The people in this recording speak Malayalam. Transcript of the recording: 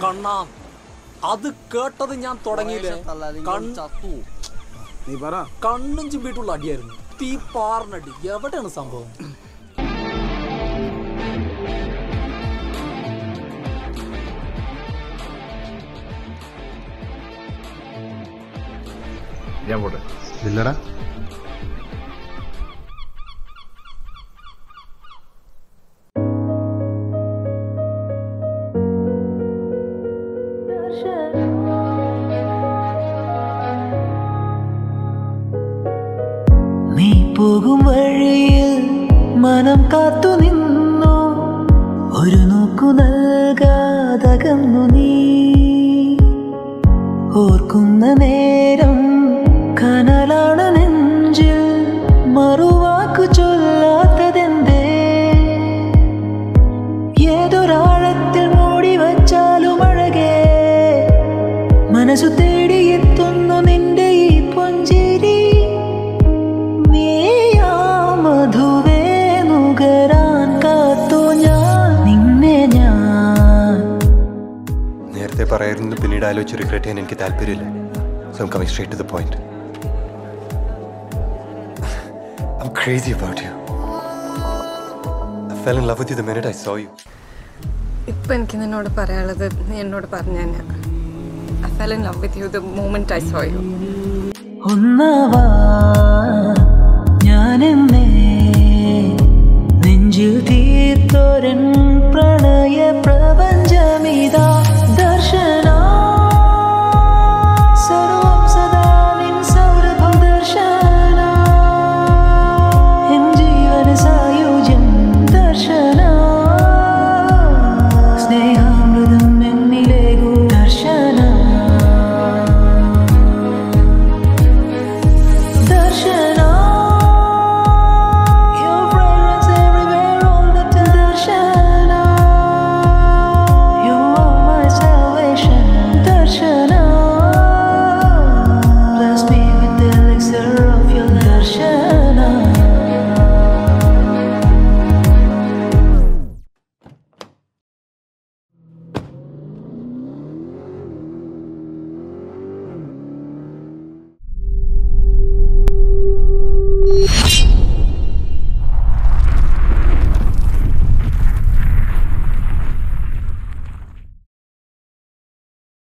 കണ്ണാ അത് കേട്ടത് ഞാൻ തുടങ്ങിയില്ലേ കൺ- നീ പറ കണ്ണും ചിമ്പിട്ടുള്ള അടിയായിരുന്നു തീ പാറിനടി എവിടെയാണ് സംഭവം ഞാൻ പോട്ടെ ഇല്ലടാ നീ പോകും വഴിയിൽ മനം കാത്തു നിന്നു ഒരു നോക്കു നൽകാതകന്നു നീ ഓർക്കുന്ന നേരം കനലാണ് നെഞ്ചിൽ മറുവാക്കു ചൊല്ലാത്തതെന്തേ ഏതൊരാഴത്തിൽ മൂടി വച്ചാലും അഴകേ മനസ്സു തേടിയെത്തുന്നു നിന്റെ ഈ പുഞ്ചിരി നീയാ മധുവേ നുകരാൻ കാത്തു ഞാൻ നിന്നെ ഞാൻ നേരത്തെ പറയായിരുന്നു പിന്നീട് ആലോചിച്ച് റിഗ്രറ്റ് ചെയ്യാൻ എനിക്ക് താല്പര്യമില്ല so I'm coming straight to the point I'm crazy about you. I fell in love with you the minute I saw you. ഇപ്പൊ എനിക്ക് നിന്നോട് പറയാനുള്ളത് നീ എന്നോട് പറഞ്ഞു തന്നെ I fell in love with you the moment I saw you ഒന്നവാ ഞാനെന്നേ നെഞ്ചിൽ തീർത്തൊരൻ പ്രണയ പ്രപഞ്ചമിതാ ദർശന സർവം സദാ നിൻ സൗരഭം ദർശന എൻ ജീവന സായുജ്യം ദർശന സ്നേഹാമൃതം എന്നിലേകു ദർശന ദർശന